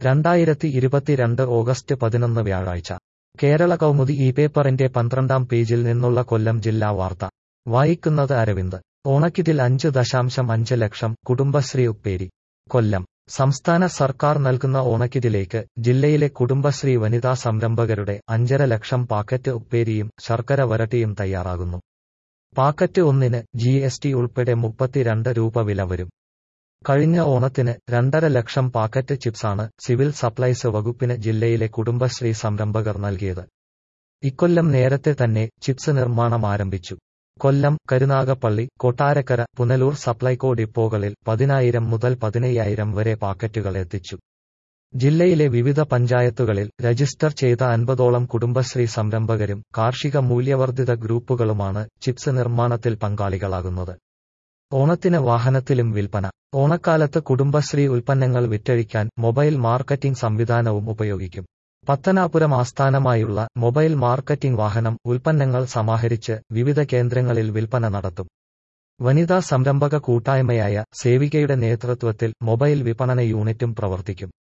രണ്ടായിരത്തി ഇരുപത്തിരണ്ട് ഓഗസ്റ്റ് പതിനൊന്ന് വ്യാഴാഴ്ച കേരള കൗമുദി ഈ പേപ്പറിന്റെ പന്ത്രണ്ടാം പേജിൽ നിന്നുള്ള കൊല്ലം ജില്ലാ വാർത്ത വായിക്കുന്നത് അരവിന്ദ് ഓണക്കിറ്റിൽ അഞ്ച് ദശാംശം അഞ്ച് ലക്ഷം കുടുംബശ്രീ ഉപ്പേരി കൊല്ലം സംസ്ഥാന സർക്കാർ നൽകുന്ന ഓണക്കിറ്റിലേക്ക് ജില്ലയിലെ കുടുംബശ്രീ വനിതാ സംരംഭകരുടെ അഞ്ചര ലക്ഷം പാക്കറ്റ് ഉപ്പേരിയും ശർക്കര വരട്ടിയും തയ്യാറാകുന്നു പാക്കറ്റ് ഒന്നിന് ജി എസ് ടി ഉൾപ്പെടെ മുപ്പത്തിരണ്ട് രൂപ വില വരും കഴിഞ്ഞ ഓണത്തിന് രണ്ടര ലക്ഷം പാക്കറ്റ് ചിപ്സാണ് സിവിൽ സപ്ലൈസ് വകുപ്പിന് ജില്ലയിലെ കുടുംബശ്രീ സംരംഭകർ നൽകിയത് ഇക്കൊല്ലം നേരത്തെ തന്നെ ചിപ്സ് നിർമ്മാണം ആരംഭിച്ചു കൊല്ലം കരുനാഗപ്പള്ളി കൊട്ടാരക്കര പുനലൂർ സപ്ലൈകോ ഡിപ്പോകളിൽ പതിനായിരം മുതൽ പതിനയ്യായിരം വരെ പാക്കറ്റുകൾ എത്തിച്ചു ജില്ലയിലെ വിവിധ പഞ്ചായത്തുകളിൽ രജിസ്റ്റർ ചെയ്ത അൻപതോളം കുടുംബശ്രീ സംരംഭകരും കാർഷിക മൂല്യവർദ്ധിത ഗ്രൂപ്പുകളുമാണ് ചിപ്സ് നിർമ്മാണത്തിൽ പങ്കാളികളാകുന്നത് ഓണത്തിന് വാഹനത്തിലും വിൽപ്പന ഓണക്കാലത്ത് കുടുംബശ്രീ ഉൽപ്പന്നങ്ങൾ വിറ്റഴിക്കാൻ മൊബൈൽ മാർക്കറ്റിംഗ് സംവിധാനവും ഉപയോഗിക്കും പത്തനാപുരം ആസ്ഥാനമായുള്ള മൊബൈൽ മാർക്കറ്റിംഗ് വാഹനം ഉൽപ്പന്നങ്ങൾ സമാഹരിച്ച് വിവിധ കേന്ദ്രങ്ങളിൽ വിൽപ്പന നടത്തും വനിതാ സംരംഭക കൂട്ടായ്മയായ സേവികയുടെ നേതൃത്വത്തിൽ മൊബൈൽ വിപണന യൂണിറ്റും പ്രവർത്തിക്കും